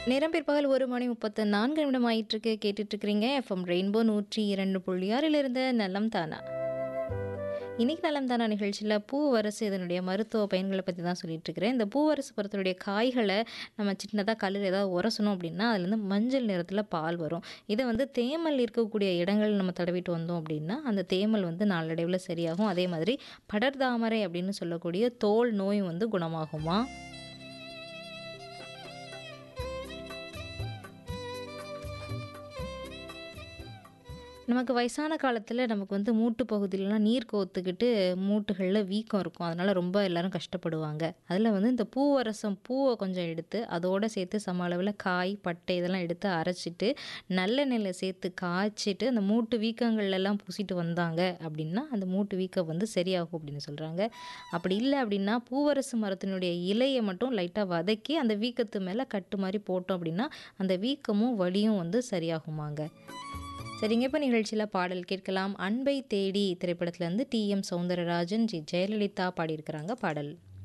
நேரம் பிற்பகல் ஒரு மணி முப்பத்து நான்கு நிமிடம் ஆயிட்டிருக்கு கேட்டுட்டு இருக்கிறீங்க எஃப்எம் ரெயின்போ நூற்றி இரண்டு புள்ளி ஆறிலிருந்து நலம் தானா இன்னைக்கு நலம் தானா நிகழ்ச்சியில் பூவரசு இதனுடைய மருத்துவ பயன்களை பற்றி தான் சொல்லிட்டு இருக்கிறேன் இந்த பூவரசு பழத்தினுடைய காய்களை நம்ம சின்னதாக கல்லில் ஏதாவது உரசணும் அப்படின்னா அதுலேருந்து மஞ்சள் நிறத்தில் பால் வரும் இதை வந்து தேமல் இருக்கக்கூடிய இடங்கள் நம்ம தடவிட்டு வந்தோம் அப்படின்னா அந்த தேமல் வந்து நாளடைவில் சரியாகும் அதே மாதிரி படர்தாமரை அப்படின்னு சொல்லக்கூடிய தோல் நோய் வந்து குணமாகுமா நமக்கு வயசான காலத்தில் நமக்கு வந்து மூட்டு பகுதியிலலாம் நீர் கோத்துக்கிட்டு மூட்டுகளில் வீக்கம் இருக்கும் அதனால் ரொம்ப எல்லாரும் கஷ்டப்படுவாங்க அதில் வந்து இந்த பூவரசம் பூவை கொஞ்சம் எடுத்து அதோடு சேர்த்து சம அளவில் காய் பட்டை இதெல்லாம் எடுத்து அரைச்சிட்டு நல்லெண்ணெயில் சேர்த்து காய்ச்சிட்டு அந்த மூட்டு வீக்கங்கள்லாம் பூசிட்டு வந்தாங்க அப்படின்னா அந்த மூட்டு வீக்கம் வந்து சரியாகும் அப்படின்னு சொல்கிறாங்க அப்படி இல்லை அப்படின்னா பூவரசு மரத்தினுடைய இலையை மட்டும் லைட்டாக வதக்கி அந்த வீக்கத்து மேலே கட்டு மாதிரி போட்டோம் அப்படின்னா அந்த வீக்கமும் வலியும் வந்து சரியாகுமாங்க சரிங்க இப்போ நிகழ்ச்சியில் பாடல் கேட்கலாம் அன்பை தேடி திரைப்படத்துலேருந்து டி எம் சௌந்தரராஜன் ஜி ஜெயலலிதா பாடியிருக்கிறாங்க பாடல்